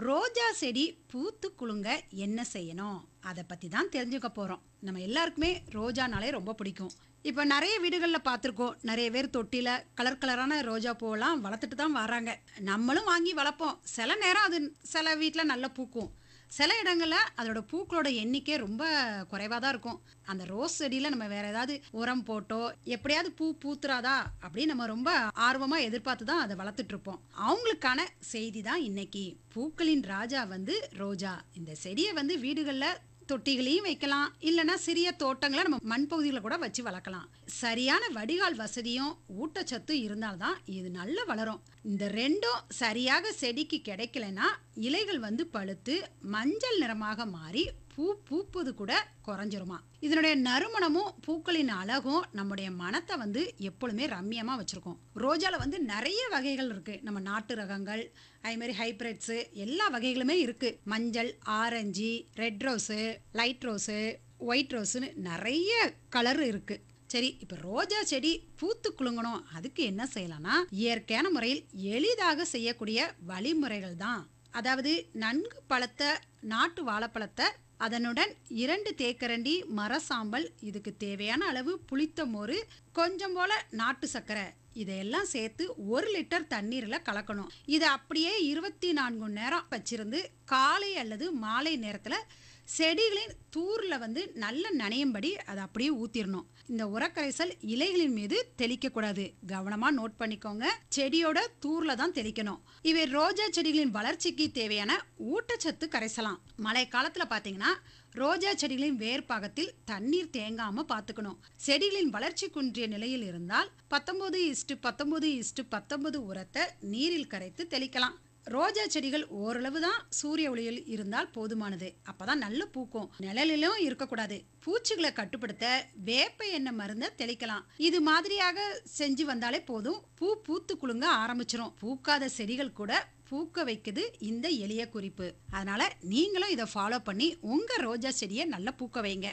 ரோஜா செடி பூத்து குலுங்க என்ன செய்யணும் அதை பற்றி தான் தெரிஞ்சுக்க போகிறோம் நம்ம எல்லாருக்குமே ரோஜானாலே ரொம்ப பிடிக்கும் இப்போ நிறைய வீடுகளில் பார்த்துருக்கோம் நிறைய பேர் தொட்டியில் கலர் கலரான ரோஜா பூவெல்லாம் வளர்த்துட்டு தான் வராங்க நம்மளும் வாங்கி வளர்ப்போம் சில நேரம் அது சில வீட்டில் நல்லா பூக்கும் சில இடங்களில் அதோட பூக்களோட எண்ணிக்கை ரொம்ப குறைவாக தான் இருக்கும் அந்த ரோஸ் செடியில் நம்ம வேற ஏதாவது உரம் போட்டோ எப்படியாவது பூ பூத்துறாதா அப்படின்னு நம்ம ரொம்ப ஆர்வமாக எதிர்பார்த்து தான் அதை வளர்த்துட்டு இருப்போம் அவங்களுக்கான செய்தி தான் இன்னைக்கு பூக்களின் ராஜா வந்து ரோஜா இந்த செடியை வந்து வீடுகளில் தொட்டிகளையும் வைக்கலாம் இல்லைன்னா சிறிய தோட்டங்களை நம்ம மண் பகுதிகளை கூட வச்சு வளர்க்கலாம் சரியான வடிகால் வசதியும் ஊட்டச்சத்தும் இருந்தால்தான் இது நல்லா வளரும் இந்த ரெண்டும் சரியாக செடிக்கு கிடைக்கலனா இலைகள் வந்து பழுத்து மஞ்சள் நிறமாக மாறி பூ பூப்பது கூட குறைஞ்சிருமா இதனுடைய நறுமணமும் பூக்களின் அழகும் நம்முடைய மனத்தை வந்து எப்பொழுதுமே ரம்மியமாக வச்சுருக்கோம் ரோஜாவில் வந்து நிறைய வகைகள் இருக்குது நம்ம நாட்டு ரகங்கள் அதே மாதிரி ஹைப்ரிட்ஸு எல்லா வகைகளுமே இருக்குது மஞ்சள் orange red rose light rose white ரோஸுன்னு நிறைய கலர் இருக்குது சரி இப்போ ரோஜா செடி பூத்து குலுங்கணும் அதுக்கு என்ன செய்யலாம்னா இயற்கையான முறையில் எளிதாக செய்யக்கூடிய வழிமுறைகள் தான் அதாவது நன்கு பழுத்த நாட்டு வாழைப்பழத்தை அதனுடன் இரண்டு தேக்கரண்டி மரசாம்பல் இதுக்கு தேவையான அளவு புளித்த மோர் கொஞ்சம் போல நாட்டு சர்க்கரை இதையெல்லாம் சேர்த்து ஒரு லிட்டர் தண்ணீரில் கலக்கணும் இதை அப்படியே இருபத்தி நான்கு மணி நேரம் வச்சிருந்து காலை அல்லது மாலை நேரத்தில் செடிகளின் தூரில் வந்து நல்ல நனையும்படி அதை அப்படியே ஊற்றிடணும் இந்த உரக்கரைசல் இலைகளின் மீது தெளிக்கக்கூடாது கவனமாக நோட் பண்ணிக்கோங்க செடியோட தூரில் தான் தெளிக்கணும் இவை ரோஜா செடிகளின் வளர்ச்சிக்கு தேவையான ஊட்டச்சத்து கரைசலாம் மழை காலத்தில் பார்த்தீங்கன்னா ரோஜா செடிகளின் வேர் பாகத்தில் தண்ணீர் தேங்காம பார்த்துக்கணும் செடிகளின் வளர்ச்சி குன்றிய நிலையில் இருந்தால் பத்தொன்பது இஸ்டு பத்தொன்பது இஸ்டு பத்தொன்பது உரத்தை நீரில் கரைத்து தெளிக்கலாம் ரோஜா செடிகள் ஓரளவு தான் சூரிய ஒளியில் இருந்தால் போதுமானது அப்பதான் நல்ல பூக்கும் நிழலிலும் இருக்கக்கூடாது பூச்சிகளை கட்டுப்படுத்த வேப்ப எண்ணெய் மருந்தை தெளிக்கலாம் இது மாதிரியாக செஞ்சு வந்தாலே போதும் பூ பூத்து குலுங்க ஆரம்பிச்சிரும் பூக்காத செடிகள் கூட பூக்க வைக்குது இந்த எளிய குறிப்பு அதனால நீங்களும் இதை ஃபாலோ பண்ணி உங்க ரோஜா செடியை நல்லா பூக்க வைங்க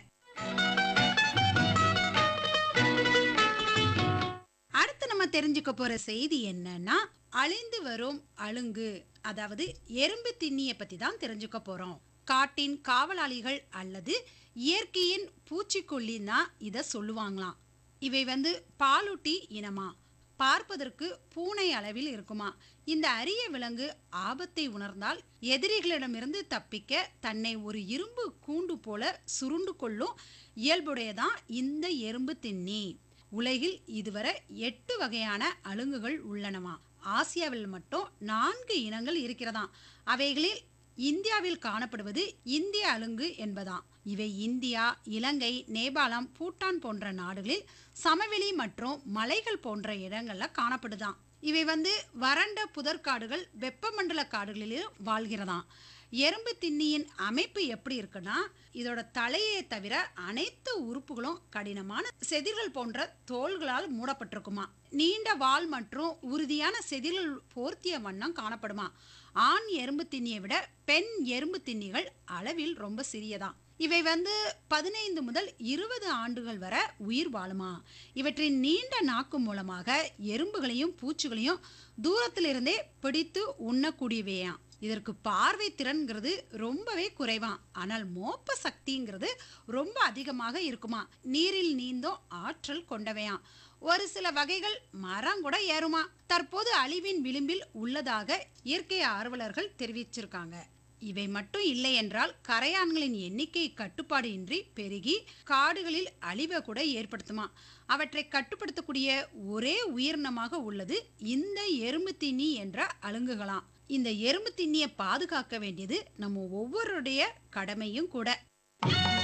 அடுத்து நம்ம தெரிஞ்சுக்க போற செய்தி என்னன்னா அழிந்து வரும் அழுங்கு அதாவது எறும்பு திண்ணியை பத்தி தான் தெரிஞ்சுக்க போறோம் காட்டின் காவலாளிகள் அல்லது இயற்கையின் பூச்சிக்கொல்லின்னு தான் இதை சொல்லுவாங்களாம் இவை வந்து பாலூட்டி இனமா பார்ப்பதற்கு பூனை அளவில் இருக்குமா இந்த அரிய விலங்கு ஆபத்தை உணர்ந்தால் எதிரிகளிடமிருந்து தப்பிக்க தன்னை ஒரு இரும்பு கூண்டு போல சுருண்டு கொள்ளும் இயல்புடையதான் இந்த எறும்பு திண்ணி உலகில் இதுவரை எட்டு வகையான அழுங்குகள் உள்ளனவா ஆசியாவில் மட்டும் நான்கு இனங்கள் இருக்கிறதாம் அவைகளில் இந்தியாவில் காணப்படுவது இந்திய அலுங்கு என்பதாம் இவை இந்தியா இலங்கை நேபாளம் பூட்டான் போன்ற நாடுகளில் சமவெளி மற்றும் மலைகள் போன்ற இடங்கள்ல காணப்படுதாம் இவை வந்து வறண்ட புதற்காடுகள் வெப்பமண்டல காடுகளிலும் வாழ்கிறதாம் எறும்பு திண்ணியின் அமைப்பு எப்படி இருக்குன்னா இதோட தலையை தவிர அனைத்து உறுப்புகளும் கடினமான செதில்கள் போன்ற தோள்களால் மூடப்பட்டிருக்குமா நீண்ட வால் மற்றும் உறுதியான செதில்கள் போர்த்திய வண்ணம் காணப்படுமா ஆண் எறும்பு திண்ணியை விட பெண் எறும்பு திண்ணிகள் அளவில் ரொம்ப சிறியதான் இவை வந்து பதினைந்து முதல் இருபது ஆண்டுகள் வரை உயிர் வாழுமா இவற்றின் நீண்ட நாக்கு மூலமாக எறும்புகளையும் பூச்சிகளையும் தூரத்திலிருந்தே பிடித்து உண்ணக்கூடியவையாம் இதற்கு பார்வை திறன்கிறது ரொம்பவே குறைவாம் ஆனால் மோப்ப சக்திங்கிறது ரொம்ப அதிகமாக இருக்குமா நீரில் நீந்தும் ஆற்றல் கொண்டவையாம் ஒரு சில வகைகள் மரம் கூட ஏறுமா தற்போது அழிவின் விளிம்பில் உள்ளதாக இயற்கை ஆர்வலர்கள் தெரிவிச்சிருக்காங்க இவை மட்டும் இல்லை என்றால் கரையான்களின் எண்ணிக்கை கட்டுப்பாடு இன்றி பெருகி காடுகளில் அழிவை கூட ஏற்படுத்துமா அவற்றை கட்டுப்படுத்தக்கூடிய ஒரே உயிரினமாக உள்ளது இந்த எறும்பு திண்ணி என்ற அலுங்குகளாம் இந்த எறும்பு திண்ணியை பாதுகாக்க வேண்டியது நம்ம ஒவ்வொருடைய கடமையும் கூட